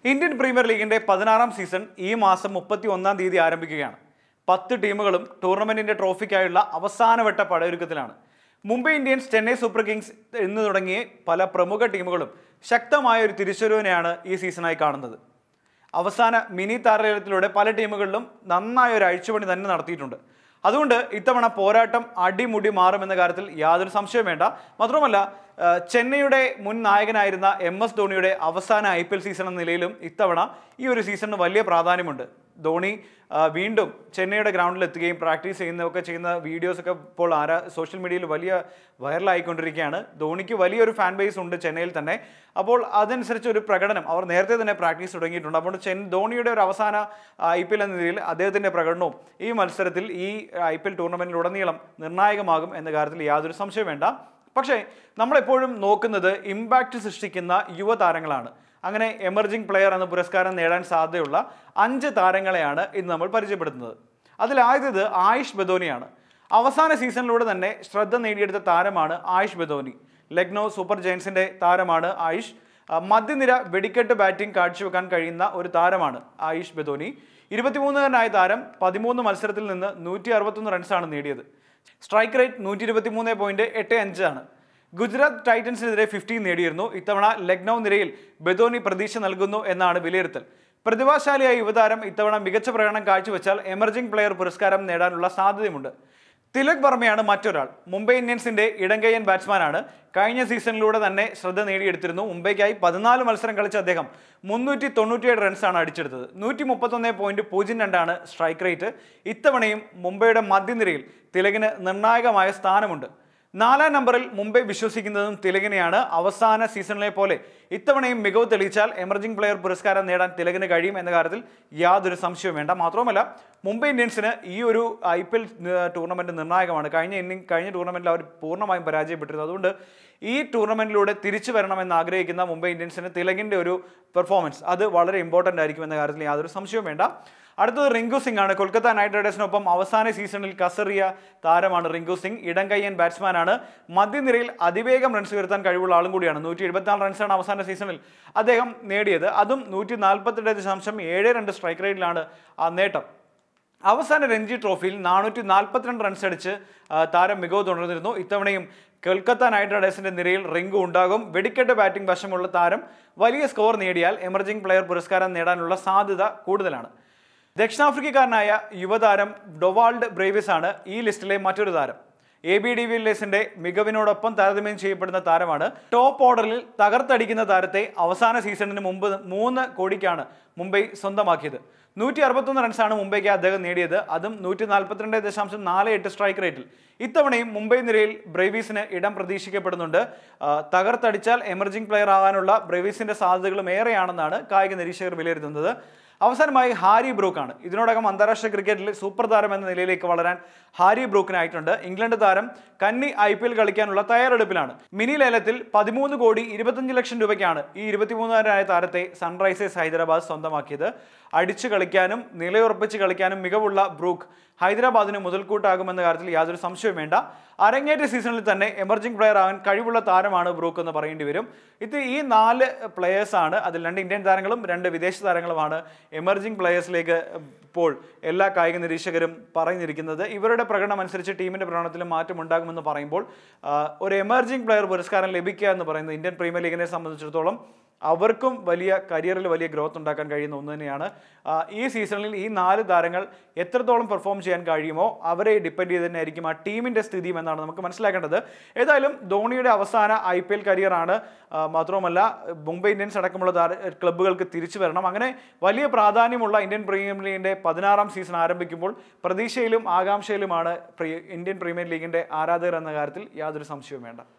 Indian premier ലീഗിന്റെ പതിനാറാം season ഈ മാസം മുപ്പത്തി ഒന്നാം തീയതി ആരംഭിക്കുകയാണ് പത്ത് ടീമുകളും ടൂർണമെന്റിന്റെ ട്രോഫിക്കായുള്ള അവസാനവട്ട പടയൊരുക്കത്തിലാണ് Mumbai Indians Chennai super kings എന്ന് തുടങ്ങിയ പല പ്രമുഖ ടീമുകളും ശക്തമായ ഒരു തിരിച്ചുവരവിനെയാണ് ഈ സീസണായി കാണുന്നത് അവസാന മിനി താരലേലത്തിലൂടെ പല ടീമുകളിലും നന്നായ ഒരു അഴിച്ചുപണി തന്നെ നടത്തിയിട്ടുണ്ട് അതുകൊണ്ട് ഇത്തവണ പോരാട്ടം അടിമുടി മാറുമെന്ന കാര്യത്തിൽ യാതൊരു സംശയവും വേണ്ട മാത്രമല്ല ആ, ചെന്നൈയുടെ മുൻ നായകനായിരുന്ന എം എസ് ധോണിയുടെ അവസാന ഐ പി എൽ സീസൺ എന്ന നിലയിലും ഇത്തവണ ഈ ഒരു സീസണിന് വലിയ പ്രാധാന്യമുണ്ട് ധോണി ആ, വീണ്ടും ചെന്നൈയുടെ ഗ്രൗണ്ടിൽ എത്തുകയും പ്രാക്ടീസ് ചെയ്യുന്നതൊക്കെ ചെയ്യുന്ന വീഡിയോസ് ഒക്കെ ഇപ്പോൾ ആരാ സോഷ്യൽ മീഡിയയിൽ വലിയ വൈറലായിക്കൊണ്ടിരിക്കുകയാണ് ധോണിക്ക് വലിയൊരു ഫാൻ ബേസ് ഉണ്ട് ചെന്നൈയിൽ തന്നെ അപ്പോൾ അതനുസരിച്ച് ഒരു പ്രകടനം അവർ നേരത്തെ തന്നെ പ്രാക്ടീസ് തുടങ്ങിയിട്ടുണ്ട് അപ്പോൾ ചെൻ ധോണിയുടെ ഒരു അവസാന ഐ പി എൽ എന്ന രീതിയിൽ അദ്ദേഹത്തിൻ്റെ പ്രകടനവും ഈ മത്സരത്തിൽ ഈ ഐ പി എൽ ടൂർണമെൻറ്റിലുടനീളം നിർണായകമാകും എന്ന കാര്യത്തിൽ യാതൊരു സംശയവും വേണ്ട പക്ഷേ നമ്മളെപ്പോഴും നോക്കുന്നത് ഇമ്പാക്റ്റ് സൃഷ്ടിക്കുന്ന യുവതാരങ്ങളാണ് അങ്ങനെ എമർജിംഗ് പ്ലെയർ എന്ന പുരസ്കാരം നേടാൻ സാധ്യതയുള്ള അഞ്ച് താരങ്ങളെയാണ് ഇന്ന് നമ്മൾ പരിചയപ്പെടുത്തുന്നത് അതിലാദ്യത് ആയുഷ് ബദോനിയാണ് അവസാന സീസണിലൂടെ തന്നെ ശ്രദ്ധ നേടിയെടുത്ത താരമാണ് ആയുഷ് ബദോനി ലക്നൗ സൂപ്പർ ജയൻസിന്റെ താരമാണ് ആയുഷ് ആ, മധ്യനിര വെടിക്കെട്ട് ബാറ്റിംഗ് കാഴ്ചവെക്കാൻ കഴിയുന്ന ഒരു താരമാണ് ആയുഷ് ബദോനി ഇരുപത്തിമൂന്നുകാരനായ താരം പതിമൂന്ന് മത്സരത്തിൽ നിന്ന് നൂറ്റി അറുപത്തൊന്ന് റൺസാണ് നേടിയത് സ്ട്രൈക്ക് റേറ്റ് നൂറ്റി ഇരുപത്തി മൂന്ന് പോയിന്റ് എട്ട് അഞ്ചാണ് ഗുജറാത്ത് ടൈറ്റൻസിനെതിരെ ഫിഫ്റ്റീൻ നേടിയിരുന്നു ഇത്തവണ ലക്നൗ നിരയിൽ ബദോനി പ്രതീക്ഷ നൽകുന്നു എന്നാണ് വിലയിരുത്തൽ പ്രതിഭാശാലിയായ യുവതാരം ഇത്തവണ മികച്ച പ്രകടനം കാഴ്ചവെച്ചാൽ എമർജിംഗ് പ്ലെയർ പുരസ്കാരം നേടാനുള്ള സാധ്യതയുമുണ്ട് തിലക് വർമ്മയാണ് മറ്റൊരാൾ മുംബൈ ഇന്ത്യൻസിന്റെ ഇടങ്കയ്യൻ ബാറ്റ്സ്മാനാണ് കഴിഞ്ഞ സീസണിലൂടെ തന്നെ ശ്രദ്ധ നേടിയെടുത്തിരുന്നു മുംബൈക്കായി പതിനാല് മത്സരം കളിച്ച അദ്ദേഹം മുന്നൂറ്റി തൊണ്ണൂറ്റിയേഴ് റൺസാണ് അടിച്ചെടുത്തത് നൂറ്റി മുപ്പത്തൊന്ന് പോയിന്റ് പൂജ്യം രണ്ടാണ് സ്ട്രൈക്ക് റേറ്റ് ഇത്തവണയും മുംബൈയുടെ മധ്യനിരയിൽ തിലകിന് നിർണായകമായ സ്ഥാനമുണ്ട് നാലാം നമ്പറിൽ മുംബൈ വിശ്വസിക്കുന്നതും തിലകിനെയാണ് അവസാന സീസണിലെ പോലെ ഇത്തവണയും മികവ് തെളിയിച്ചാൽ എമർജിംഗ് പ്ലെയർ പുരസ്കാരം നേടാൻ തിലകിന് കഴിയും എന്ന കാര്യത്തിൽ യാതൊരു സംശയവും വേണ്ട മാത്രവുമല്ല മുംബൈ ഇന്ത്യൻസിന് ഈ ഒരു ഐ പി എൽ ടൂർണമെന്റ് നിർണായകമാണ് കഴിഞ്ഞ ഇന്നിംഗ് കഴിഞ്ഞ ടൂർണമെന്റിൽ അവർ പൂർണ്ണമായും പരാജയപ്പെട്ടിരുന്നു അതുകൊണ്ട് ഈ ടൂർണമെന്റിലൂടെ തിരിച്ചു വരണമെന്ന് ആഗ്രഹിക്കുന്ന മുംബൈ ഇന്ത്യൻസിന് തിലകിന്റെ ഒരു പെർഫോമൻസ് അത് വളരെ ഇമ്പോർട്ടൻ്റ് ആയിരിക്കും എന്ന കാര്യത്തിൽ യാതൊരു സംശയവും വേണ്ട അടുത്തത് റിങ്കു സിംഗ് ആണ് കൊൽക്കത്ത നൈറ്റ് റൈഡേഴ്സിനൊപ്പം അവസാന സീസണിൽ കസറിയ താരമാണ് റിങ്കു സിംഗ് ഇടംകയ്യൻ ബാറ്റ്സ്മാനാണ് മധ്യനിരയിൽ അതിവേഗം റൺസ് ഉയർത്താൻ കഴിവുള്ള ആളും കൂടിയാണ് നൂറ്റി എഴുപത്തിനാല് റൺസാണ് അവസാന സീസണിൽ അദ്ദേഹം നേടിയത് അതും നൂറ്റി നാൽപ്പത്തെട്ട് ദശാംശം ഏഴ് രണ്ട് സ്ട്രൈക്ക് റേറ്റിലാണ് ആ നേട്ടം അവസാന രഞ്ജി ട്രോഫിയിൽ നാനൂറ്റി നാൽപ്പത്തിരണ്ട് റൺസ് അടിച്ച് ആ, താരം മികവ് തുടർന്നിരുന്നു ഇത്തവണയും കൊൽക്കത്ത നൈറ്റ് റൈഡേഴ്സിന്റെ നിരയിൽ റിങ്കു ഉണ്ടാകും വെടിക്കെട്ട് ബാറ്റിംഗ് വശമുള്ള താരം വലിയ സ്കോർ നേടിയാൽ എമർജിംഗ് പ്ലെയർ പുരസ്കാരം നേടാനുള്ള സാധ്യത കൂടുതലാണ് ദക്ഷിണാഫ്രിക്കക്കാരനായ യുവതാരം ഡൊവാൾഡ് ബ്രേവിസ് ആണ് ഈ ലിസ്റ്റിലെ മറ്റൊരു താരം എ ബി ഡി വില്ലേഴ്സിന്റെ മികവിനോടൊപ്പം താരതമ്യം ചെയ്യപ്പെടുന്ന താരമാണ് ടോപ്പ് ഓർഡറിൽ തകർത്തടിക്കുന്ന താരത്തെ അവസാന സീസണിന് മുമ്പ് മൂന്ന് കോടിക്കാണ് മുംബൈ സ്വന്തമാക്കിയത് നൂറ്റി അറുപത്തൊന്ന് റൺസാണ് മുംബൈക്ക് അദ്ദേഹം നേടിയത് അതും നൂറ്റി നാൽപ്പത്തിരണ്ട് ദശാംശം നാല് എട്ട് സ്ട്രൈക്ക് റേറ്റിൽ ഇത്തവണയും മുംബൈ നിരയിൽ ബ്രേവീസിന് ഇടം പ്രതീക്ഷിക്കപ്പെടുന്നുണ്ട് ആ, തകർത്തടിച്ചാൽ എമർജിംഗ് പ്ലെയർ ആകാനുള്ള ബ്രേവീസിന്റെ സാധ്യതകളും ഏറെയാണെന്നാണ് കായിക നിരീക്ഷകർ വിലയിരുത്തുന്നത് അവസാനമായി ഹാരി ബ്രൂക്കാണ് ഇതിനോടകം അന്താരാഷ്ട്ര ക്രിക്കറ്റിൽ സൂപ്പർ താരം എന്ന നിലയിലേക്ക് വളരാൻ ഹാരി ബ്രൂക്കിനായിട്ടുണ്ട് ഇംഗ്ലണ്ട് താരം കന്നി ഐ പി എൽ കളിക്കാനുള്ള തയ്യാറെടുപ്പിലാണ് മിനി ലേലത്തിൽ പതിമൂന്ന് കോടി ഇരുപത്തഞ്ച് ലക്ഷം രൂപയ്ക്കാണ് ഈ ഇരുപത്തിമൂന്നുകാരനായ താരത്തെ സൺറൈസേഴ്സ് ഹൈദരാബാദ് സ്വന്തമാക്കിയത് അടിച്ചു കളിക്കാനും നിലയുറപ്പിച്ച് കളിക്കാനും മികവുള്ള ബ്രൂക്ക് ഹൈദരാബാദിന് മുതൽക്കൂട്ടാകുമെന്ന കാര്യത്തിൽ യാതൊരു സംശയവും വേണ്ട അരങ്ങേറ്റ സീസണിൽ തന്നെ എമർജിംഗ് പ്ലെയർ ആകാൻ കഴിവുള്ള താരമാണ് ബ്രൂക്ക് എന്ന് പറയേണ്ടി വരും ഇത് ഈ നാല് പ്ലെയേഴ്സാണ് അതിൽ രണ്ട് ഇന്ത്യൻ താരങ്ങളും രണ്ട് വിദേശ താരങ്ങളുമാണ് എമർജിംഗ് പ്ലെയേഴ്സിലേക്ക് ഇപ്പോൾ എല്ലാ കായിക നിരീക്ഷകരും പറഞ്ഞിരിക്കുന്നത് ഇവരുടെ പ്രകടനം അനുസരിച്ച് ടീമിന്റെ പ്രകടനത്തിലും മാറ്റം ഉണ്ടാകുമെന്ന് പറയുമ്പോൾ ആ, ഒരു എമർജിംഗ് പ്ലെയർ പുരസ്കാരം ലഭിക്കുക എന്ന് പറയുന്നത് ഇന്ത്യൻ പ്രീമിയർ ലീഗിനെ സംബന്ധിച്ചിടത്തോളം അവർക്കും വലിയ കരിയറിൽ വലിയ ഗ്രോത്ത് ഉണ്ടാക്കാൻ കഴിയുന്ന ഒന്ന് തന്നെയാണ് ആ, ഈ സീസണിൽ ഈ നാല് താരങ്ങൾ എത്രത്തോളം പെർഫോം ചെയ്യാൻ കഴിയുമോ അവരെ ഡിപ്പെൻഡ് ചെയ്ത് തന്നെയായിരിക്കും ആ ടീമിന്റെ സ്ഥിതിയും എന്നാണ് നമുക്ക് മനസ്സിലാക്കേണ്ടത് ഏതായാലും ധോണിയുടെ അവസാന ഐ പി എൽ കരിയറാണ് ആ, മാത്രവുമല്ല മുംബൈ ഇന്ത്യൻസ് അടക്കമുള്ള താര- ക്ലബ്ബുകൾക്ക് തിരിച്ചു വരണം അങ്ങനെ വലിയ പ്രാധാന്യമുള്ള ഇന്ത്യൻ പ്രീമിയർ ലീഗിന്റെ പതിനാറാം സീസൺ ആരംഭിക്കുമ്പോൾ പ്രതീക്ഷയിലും ആകാംക്ഷയിലുമാണ് പ്രീ- ഇന്ത്യൻ പ്രീമിയർ ലീഗിന്റെ ആരാധകർ എന്ന കാര്യത്തിൽ യാതൊരു സംശയവും വേണ്ട